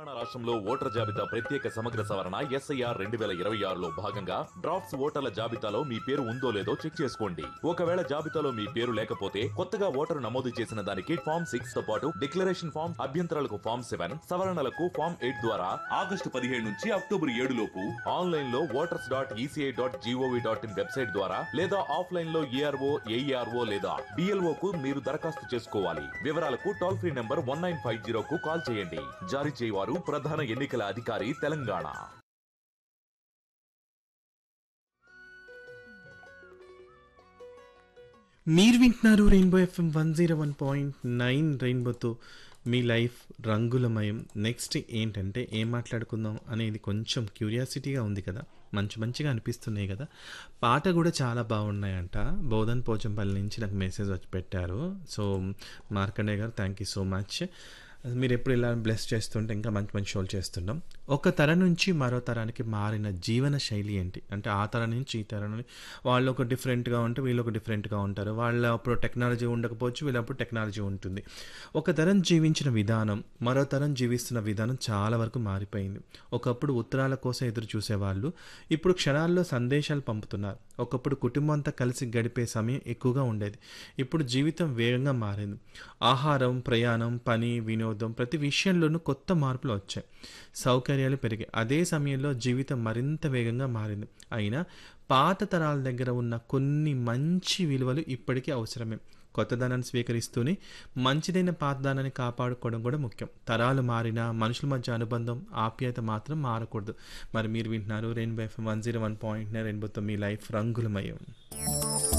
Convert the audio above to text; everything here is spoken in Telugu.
తెలంగాణ రాష్ట్రంలో ఓటర్ జాబితా ప్రత్యేక సమగ్ర సవరణ ఎస్ఐఆర్ రెండు వేల ఇరవై ఆరులో భాగంగా డ్రాఫ్ట్స్ ఓటర్ల జాబితాలో మీ పేరు ఉందో లేదో చెక్ చేసుకోండి ఒకవేళ జాబితాలో మీ పేరు లేకపోతే కొత్తగా ఓటరు నమోదు చేసిన దానికి ఫామ్ సిక్స్ తో పాటు డిక్లరేషన్ ఫామ్ అభ్యంతరాలకు ఫామ్ సెవెన్ సవరణలకు ఫామ్ ఎయిట్ ద్వారా ఆగస్టు పదిహేడు నుంచి అక్టోబర్ ఏడు లోపు ఆన్లైన్ లో voters dot ECI dot GOV dot in website ద్వారా లేదా ఆఫ్లైన్ లో ఏఆర్ఓ ఏఈఆర్ఓ లేదా బిఎల్ఓ కు మీరు దరఖాస్తు చేసుకోవాలి వివరాలకు toll free number one nine five zero కు కాల్ చేయండి జారీ చేయవారు ప్రధాన ఎన్నికల అధికారి తెలంగాణ మీరు వింటున్నారు Rainbow FM one zero one point nine రెయిన్బోతో మీ లైఫ్ రంగులమయం నెక్స్ట్ ఏంటంటే ఏం మాట్లాడుకుందాం అనేది కొంచెం క్యూరియాసిటీగా ఉంది కదా మంచి మంచిగా అనిపిస్తున్నాయి కదా పాట కూడా చాలా బాగున్నాయంట బోధన్ పోచంపల్లి నుంచి నాకు మెసేజ్ వచ్చి పెట్టారు సో మార్కండే గారు థ్యాంక్ యూ సో మచ్ మీరు ఎప్పుడు ఇలా బ్లెస్ చేస్తుంటే ఇంకా మంచి మంచి షోలు చేస్తున్నాం ఒక తరం నుంచి మరో తరానికి మారిన జీవన శైలి ఏంటి అంటే ఆ తరం నుంచి ఈ తరం నుంచి వాళ్ళు ఒక డిఫరెంట్గా ఉంటే వీళ్ళు ఒక డిఫరెంట్గా ఉంటారు వాళ్ళ అప్పుడు టెక్నాలజీ ఉండకపోవచ్చు వీళ్ళప్పుడు టెక్నాలజీ ఉంటుంది ఒక తరం జీవించిన విధానం మరో తరం జీవిస్తున్న విధానం చాలా వరకు మారిపోయింది ఒకప్పుడు ఉత్తరాల కోసం ఎదురు చూసేవాళ్ళు ఇప్పుడు క్షణాల్లో సందేశాలు పంపుతున్నారు ఒకప్పుడు కుటుంబం అంతా కలిసి గడిపే సమయం ఎక్కువగా ఉండేది ఇప్పుడు జీవితం వేగంగా మారింది ఆహారం ప్రయాణం పని వినోదం ప్రతి విషయంలోనూ కొత్త మార్పులు వచ్చాయి సౌకర్యాలు పెరిగాయి అదే సమయంలో జీవితం మరింత వేగంగా మారింది అయినా పాత తరాల దగ్గర ఉన్న కొన్ని మంచి విలువలు ఇప్పటికీ అవసరమే కొత్తదనాన్ని స్వీకరిస్తూనే మంచిదైన పాతదానాన్ని కాపాడుకోవడం కూడా ముఖ్యం తరాలు మారినా మనుషుల మధ్య అనుబంధం ఆప్యాయత మాత్రం మారకూడదు మరి మీరు వింటున్నారు Rainbow FM one zero one point రెయిన్బోతో మీ లైఫ్ రంగులమయం